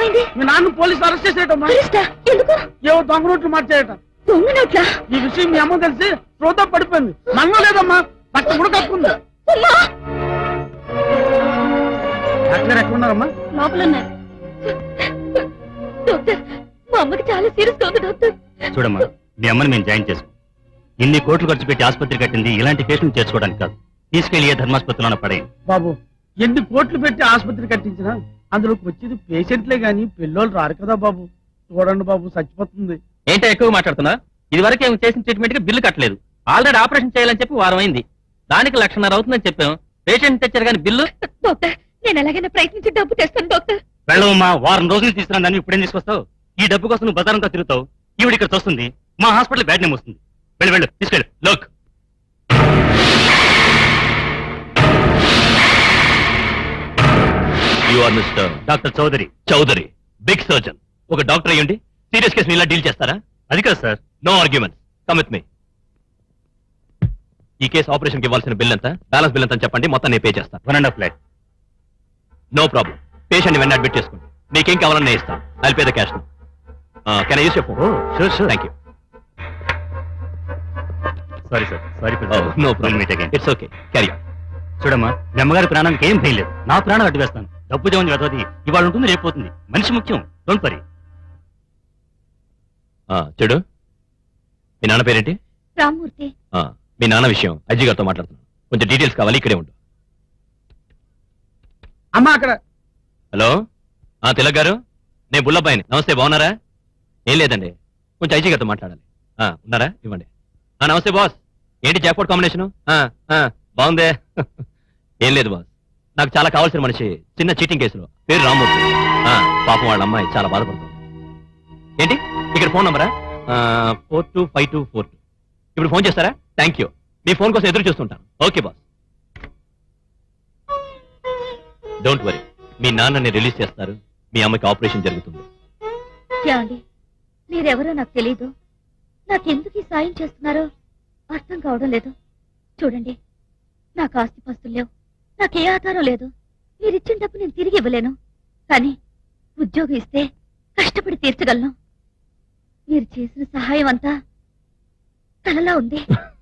ఏమైంది మీ నాన్న police arrest చేసేటమ్మా అరెస్టా ఎందుకు ఏవో దొంగ నోట్లు మార్చేయట దొంగ నోట్లా ఈ విషయం మీ అమ్మ తెలిసి శ్రోత పడిపోయింది నమ్మ లేదమ్మా పక్క కూడా కప్పుకుంది అమ్మా డాక్టర్ ఎక్కడ ఉన్నారమ్మా లోపల ఉన్నారు డాక్టర్ మా అమ్మకి చాలా సీరియస్ గా ఉంది డాక్టర్ చూడమ్మా మీ అమ్మని మేము జాయిన్ చేసుకో ఇన్ని కోట్లు ఖర్చు పెట్టి ఆసుపత్రి కట్టింది ఇలాంటి కేసులు చేసుకోవడానికి కాదు తీసుకెళ్లి ఏ ధర్మాసుపత్రిలోనే పడేయండి బాబు ఎన్ని కోట్లు పెట్టి ఆసుపత్రి కట్టించినా అందులోకి వచ్చేది పేషెంట్లే గాని పిల్లోళ్ళు రారు కదా బాబు చూడండి బాబు చచ్చిపోతుంది ఏంటో ఎక్కువ మాట్లాడుతున్నా ఇది వరకు ఏమి చేసిన ట్రీట్మెంట్ కి బిల్లు కట్టలేదు ఆల్రెడీ ఆపరేషన్ చేయాలని చెప్పి వారం అయింది దానికి లక్షన్నర అవుతుందని చెప్పాం పేషెంట్ తెచ్చారు కానీ బిల్లు డాక్టర్ నేను ఎలాగైనా ప్రయత్నించి డబ్బు తెస్తాను డాక్టర్ వెళ్ళవమ్మా వారం రోజులు తీసుకున్నా దాన్ని ఇప్పుడేం తీసుకొస్తావు ఈ డబ్బు కోసం నువ్వు బజారంతా తిరుగుతావు ఈవిడ ఇక్కడ చూస్తుంది మా హాస్పిటల్ బ్యాడ్ నేమ్ వస్తుంది వెళ్ళు వెళ్ళు తీసుకెళ్ళు look you are mister doctor Chowdary Chowdary big surgeon ఒక డాక్టర్ అయ్యండి సీరియస్ కేసు ఇలా డీల్ చేస్తారా అది కాదు sir no argument come with me ఈ కేసు ఆపరేషన్ కి ఇవ్వాల్సిన బిల్ ఎంత బ్యాలెన్స్ బిల్ ఎంత అని చెప్పండి మొత్తం నేను పే చేస్తాను one and half lakh no problem patient వెంటనే అడ్మిట్ చేసుకోండి మీకేం కావాలని నేను ఇస్తాను I'll pay the cash can I use your phone sure sure thank you sorry sir sorry no problem it's okay carry చూడమ్మా మీ అమ్మగారి ప్రాణానికి ఏం భయం లేదు నా ప్రాణం అడ్డు వేస్తాను డబ్బు దేవుని వెదవది ఇవాళ ఉంటుంది రేపు పోతుంది మనిషి ముఖ్యం డోంట్ వరీ చెడు మీ నాన్న పేరేంటి రామ్మూర్తి ఆ, మీ నాన్న విషయం అజ్జి గారితో మాట్లాడుతున్నాను కొంచెం డీటెయిల్స్ కావాలి ఇక్కడే ఉండు అమ్మా అక్కడ హలో ఆ తిలక్ గారు నేను బుల్లబ్బాయిని నమస్తే బాగున్నారా ఏం లేదండి కొంచెం ఐజీ గారితో మాట్లాడాలి ఆ, ఉన్నారా ఇవ్వండి ఆ నమస్తే బాస్ ఏంటి జాక్పాట్ కాంబినేషన్ బాగుందే ఏం లేదు బాస్ నాకు చాలా కావాల్సిన మనిషి చిన్న చీటింగ్ కేసులో పేరు రామ్మూర్తి ఆ, పాపం వాళ్ళ అమ్మాయి చాలా బాధపడుతుంది ఏంటి ఇక్కడ ఫోన్ నంబరా four two five two four two ఇప్పుడు ఫోన్ చేస్తారా థ్యాంక్ యూ మీ ఫోన్ కోసం ఎదురు చూస్తుంటాను ఓకే బాస్ డోంట్ వరీ మీ నాన్నని రిలీజ్ చేస్తారు మీ అమ్మకి ఆపరేషన్ జరుగుతుంది ఏమండి మీరెవరో నాకు తెలీదు నాకెందుకు ఈ సాయం చేస్తున్నారో అర్థం కావడం లేదు చూడండి నాకు ఆస్తిపాస్తులు లేవు నాకే ఆధారం లేదు మీరిచ్చిన డబ్బు నేను తిరిగి ఇవ్వలేను కానీ ఉద్యోగం ఇస్తే కష్టపడి తీర్చగలను మీరు చేసిన సహాయం అంతా కలలా ఉంది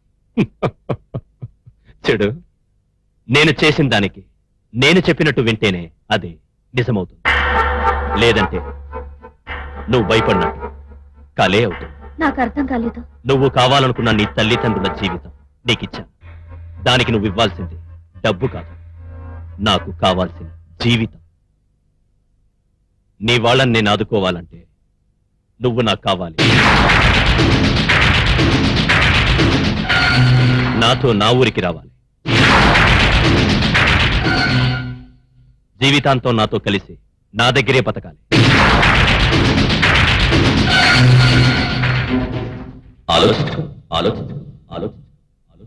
చెడు నేను చేసిన దానికి నేను చెప్పినట్టు వింటేనే అది నిజమవుతుంది లేదంటే నువ్వు భయపడినట్టు కలే అవుతుంది నాకు అర్థం కాలేదు నువ్వు కావాలనుకున్న నీ తల్లిదండ్రుల జీవితం నీకిచ్చాను దానికి నువ్వు ఇవ్వాల్సింది డబ్బు కాదు నాకు కావాల్సిన జీవితం నీ వాళ్ళని నేను ఆదుకోవాలంటే నువ్వు నాకు కావాలి నాతో నా ఊరికి రావాలి జీవితాంతం నాతో కలిసి నా దగ్గరే బతకాలి ఆలోచించుకో ఆలోచించుకో ఆలోచించుకో ఆలోచించుకో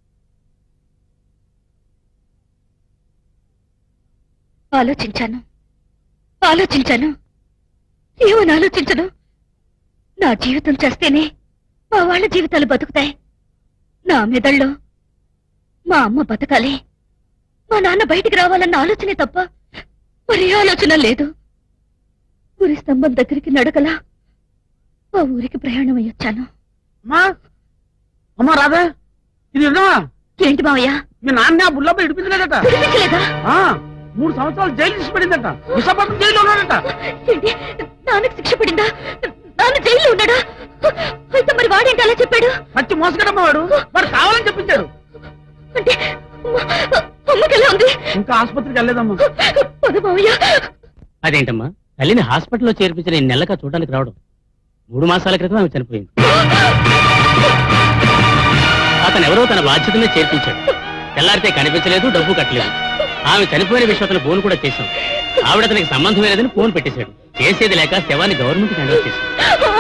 ఆలోచించాను ఆలోచించాను ఏమని ఆలోచించను నా జీవితం చేస్తేనే మా వాళ్ళ జీవితాలు బతుకుతాయి నా మెదళ్ళలో మా అమ్మ బతకాలి మా నాన్న బయటికి రావాలన్న ఆలోచనే తప్ప మరి ఏ ఆలోచన లేదు ఊరి స్తంభం దగ్గరికి నడకలా ఆ ఊరికి ప్రయాణం అయ్యొచ్చాను అమ్మా అమ్మా రాధా ఇది నిజమా ఏంటి మావయ్య మీ నాన్న బుల్లమ్మ ఇడిపించలేదట వినిపించలేదా ఆ, మూడు సంవత్సరాలు జైలు తీసి పడిందట విశాఖపట్నం జైల్లో ఉన్నాడట ఏంటి నాన్నకి శిక్ష పడిందా నాన్న జైల్లో ఉన్నాడా అయితే మరి వాడేంటి అలా చెప్పాడు పచ్చి మోసగడమ్మ వాడు వాడు కావాలని చెప్పించాడు అంటే అమ్మ- అమ్మకి ఎలా ఉంది ఇంకా ఆసుపత్రికి వెళ్ళలేదమ్మా పద మావయ్య అదేంటమ్మా తల్లిని హాస్పిటల్లో చేర్పించిన ఈ నెలగా చూడడానికి రావడం మూడు మాసాల క్రితం ఆమె చనిపోయింది అతను ఎవరో తన బాధ్యత మీద చేర్పించాడు తెల్లారితే కనిపించలేదు డబ్బు కట్టలేదు ఆమె చనిపోయిన విషయం అతను ఫోన్ కూడా చేశాం ఆవిడ అతనికి సంబంధం లేదని ఫోన్ పెట్టేశాడు చేసేది లేక శవాన్ని గవర్నమెంట్ హ్యాండ్ ఓవర్ చేశాడు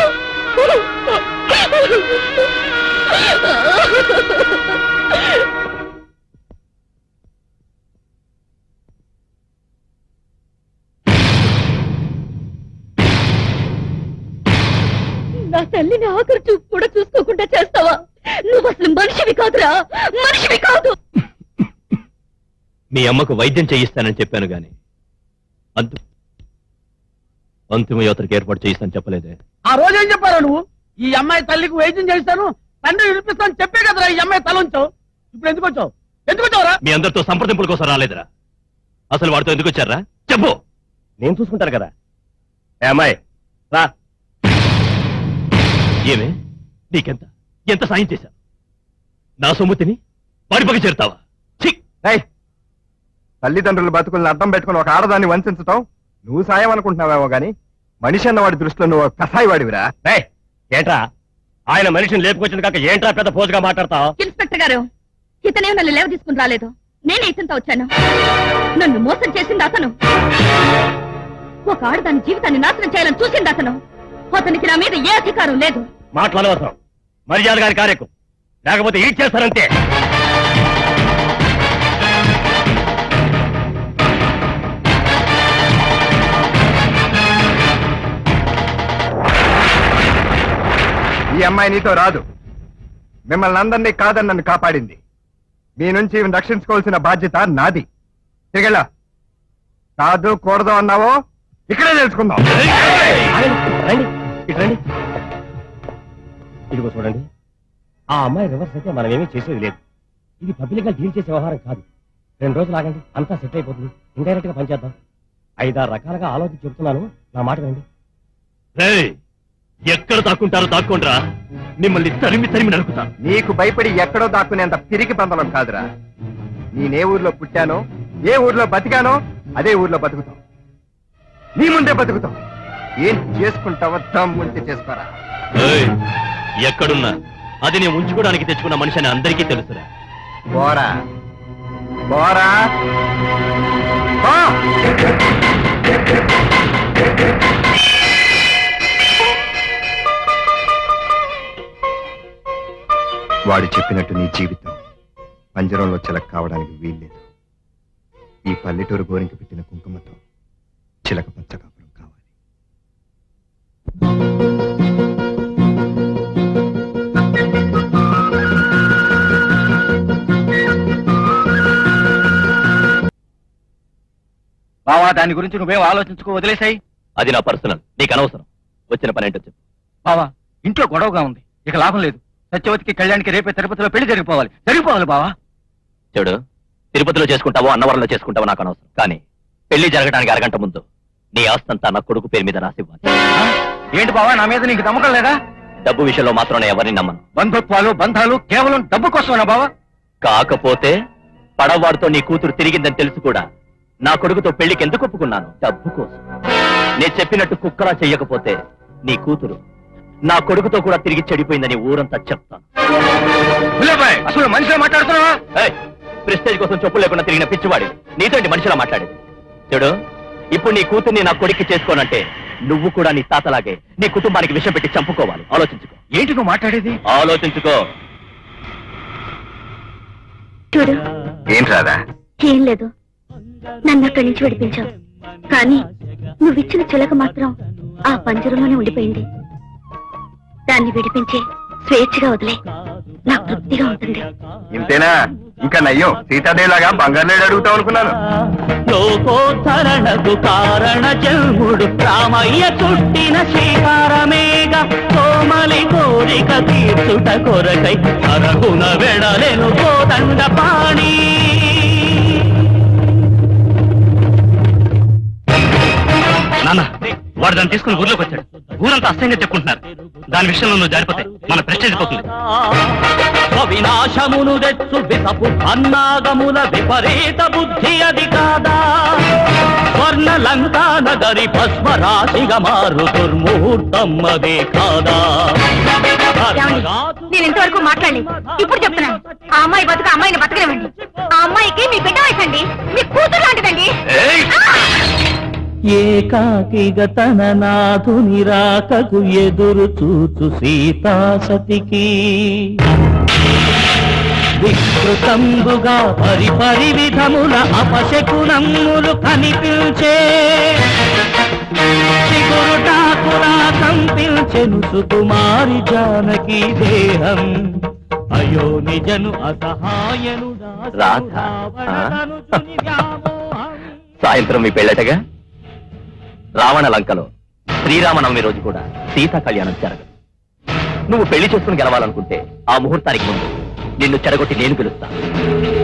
నా తల్లిని ఆఖరి చూపు కూడా చూసుకోకుండా చేస్తావా నువ్వు అసలు మనిషివి కాదురా మనిషివి కాదు మీ అమ్మకు వైద్యం చేయిస్తానని చెప్పాను గాని అందు అంతిమ యాత్రకి ఏర్పాటు చేయిస్తాను చెప్పలేదే ఆ రోజు ఏం చెప్పారు నువ్వు ఈ అమ్మాయి తల్లికి వైద్యం చేస్తాను తండ్రి వినిపిస్తాను చెప్పే కదరా ఈ అమ్మాయి తల ఉంచావు ఇప్పుడు ఎందుకు వచ్చావు ఎందుకు వచ్చావురా మీ అందరితో సంప్రదింపుల కోసం రాలేదురా అసలు వాడితో ఎందుకు వచ్చారా చెప్పు నేను చూసుకుంటాను కదా ఏ అమ్మాయి రా ఏమే నీకెంత ఎంత సాయం చేశా నా సొమ్ముతిని వాడి పక్క చేరుతావా ఛీ! ఏయ్, తల్లిదండ్రుల బతుకుల్ని అర్థం పెట్టుకుని ఒక ఆడదాన్ని వంచడం నువ్వు సాయం అనుకుంటున్నావేమో గాని మనిషి అన్న వాడి దృష్టిలో నువ్వు కసాయి వాడివిరా ఏయ్, ఏంట్రా ఆయన మనిషిని లేపుకొచ్చింది కాక ఏంట్రా పెద్ద పోజుగా మాట్లాడతావు ఇన్స్పెక్టర్ గారు ఇతనే నన్ను లేవ తీసుకుని రాలేదు నేనే ఇతనితో వచ్చాను నన్ను మోసం చేసింది అతను ఒక ఆడదాని జీవితాన్ని నాశనం చేయాలని చూసింది అతను అతనికి నా మీద ఏ అధికారం లేదు మాట్లాడవసరం మర్యాద గారి కార్యకు లేకపోతే ఈ చేస్తారంతే ఈ అమ్మాయి నీతో రాదు మిమ్మల్ని అందరినీ కాదని నన్ను కాపాడింది మీ నుంచి ఈమెను రక్షించుకోవాల్సిన బాధ్యత నాది తిరిగెళ్ళా కాదు కూడదు అన్నావో ఇక్కడే తెలుసుకుందాం రండి ఇటు రండి ఇదిగో చూడండి ఆ అమ్మాయి రివర్స్ అయితే మనం ఏమీ చేసేది లేదు ఇది పబ్లిక్ గా డీల్ చేసే వ్యవహారం కాదు రెండు రోజులు ఆగండి అంతా సెట్ అయిపోతుంది ఇండైరెక్ట్ గా పనిచేద్దాం ఐదారు రకాలుగా ఆలోచించి చెప్తున్నాను నా మాట రండి రేయ్, ఎక్కడ దాక్కుంటారో దాక్కోండ్రా మిమ్మల్ని తరిమి తరిమి నరుకుతా నీకు భయపడి ఎక్కడో దాక్కునేంత పిరికి పందలం కాదురా నేనే ఊర్లో పుట్టానో ఏ ఊర్లో బతికానో అదే ఊర్లో బతుకుతాం నీ ముందే బతుకుతాం ఏం చేసుకుంటావో దమ్ముంటే చేసుకోరా ఏయ్, ఎక్కడున్నా అది నేను ఉంచుకోవడానికి తెచ్చుకున్న మనిషి అని అందరికీ తెలుసురా బోరా బోరా బో! వాడు చెప్పినట్టు నీ జీవితం పంజరంలో చిలక కావడానికి వీల్లేదు ఈ పల్లెటూరు గోరింక పెట్టిన కుంకుమతో చిలక పచ్చ కాపురం కావాలి బావా దాని గురించి నువ్వేం ఆలోచించుకో వదిలేసాయి అది నా పర్సనల్ నీకు అనవసరం వచ్చిన పని ఏంటో చెప్పు బావా ఇంట్లో గొడవగా ఉంది ఇక లాభం లేదు సత్యవతికి కళ్యాణ్కి రేపే తిరుపతిలో పెళ్లి జరిగిపోవాలి జరిగిపోవాలి బావా చూడు తిరుపతిలో చేసుకుంటావో అన్నవరంలో చేసుకుంటావో నాకు అనవసరం కానీ పెళ్లి జరగడానికి అరగంట ముందు నీ ఆస్తంతా నా కొడుకు పేరు మీద రాసివ్వాలి ఆ? ఏంటి బావా నా మీద నీకు నమ్మకం లేదా డబ్బు విషయంలో మాత్రం నేను ఎవరిని నమ్మను బంధుత్వాలు బంధాలు కేవలం డబ్బు కోసమేనా బావా కాకపోతే పడవాడితో నీ కూతురు తిరిగిందని తెలుసు కూడా నా కొడుకుతో పెళ్లికి ఎందుకు ఒప్పుకున్నాను డబ్బు కోసం నేను చెప్పినట్టు కుక్కలా చెయ్యకపోతే నీ కూతురు నా కొడుకుతో కూడా తిరిగి చెడిపోయిందని ఊరంతా చెప్తాను బుల్లెబాయ్, అసలు మనిషిలో మాట్లాడుతున్నావా ఏయ్, ప్రెస్టేజ్ కోసం చొప్పులు లేకుండా తిరిగిన పిచ్చివాడి నీతోటి మనిషిలా మాట్లాడేది చూడు ఇప్పుడు నీ కూతుర్ని నా కొడుక్కి చేసుకోనంటే నువ్వు కూడా నీ తాతలాగే నీ కుటుంబానికి విషం పెట్టి చంపుకోవాలి ఆలోచించుకో ఏంటి నువ్వు మాట్లాడేది ఆలోచించుకో చూడు ఏం రాదా ఏం లేదు నన్ను అక్కడి నుంచి విడిపించావు కానీ నువ్విచ్చిన చిలక మాత్రం ఆ పంజరంలోనే ఉండిపోయింది దాన్ని విడిపించి స్వేచ్ఛగా వదిలే నాకు తృప్తిగా ఉంటుంది ఇంతేనా ఇంకా నయ్యం సీతాదేవిలాగా బంగారు అడుగుతావు అనుకున్నాను లోకోత్తరణకు కారణ జన్ముడు రామయ్య చుట్టిన శ్రీకారమేగ కోమలి కోరిక తీర్చుట కొరకై అరగున వెడలెను కోదండ పాణి నాన్న వాడు దాన్ని తీసుకుని ఊర్లోకి వచ్చాడు ఊరంతా అసహ్యంగా చెప్పుకుంటున్నారు దాని విషయంలో నువ్వు జారిపోతే మన ప్రెస్టేజ్ పోతుంది వినాశమును తెచ్చు విసపు అన్నాగముల విపరీత బుద్ధి అది కాదా స్వర్ణ లంకా నగరి భస్మ రాశిగా మారు దుర్ముహూర్తం అదే కాదా నేను ఇంతవరకు మాట్లాడలేదు ఇప్పుడు చెప్తున్నాను ఆ అమ్మాయి బతుకు అమ్మాయిని బతకనివ్వండి ఆ అమ్మాయికి మీ బిడ్డ వయసండి మీ కూతురు లాంటిదండి ఏకాకిగ తన నాథుని రాకకు ఎదురు చూచు సీతాసతికి వికృతంబుగా పరి పరి విధముల అపశకునమ్ములు కనిపించే చిగురుటాకులా కంపించెను సుకుమారి జానకి దేహం అయో నిజను అసహాయను రాధ, ఆ? సాయంత్రం మీ పెళ్ళటగా రావణ లంకలో శ్రీరామనవమి రోజు కూడా సీతా కళ్యాణం జరగదు నువ్వు పెళ్లి చేసుకుని గెలవాలనుకుంటే ఆ ముహూర్తానికి ముందు నిన్ను చెడగొట్టి నేను గెలుస్తాను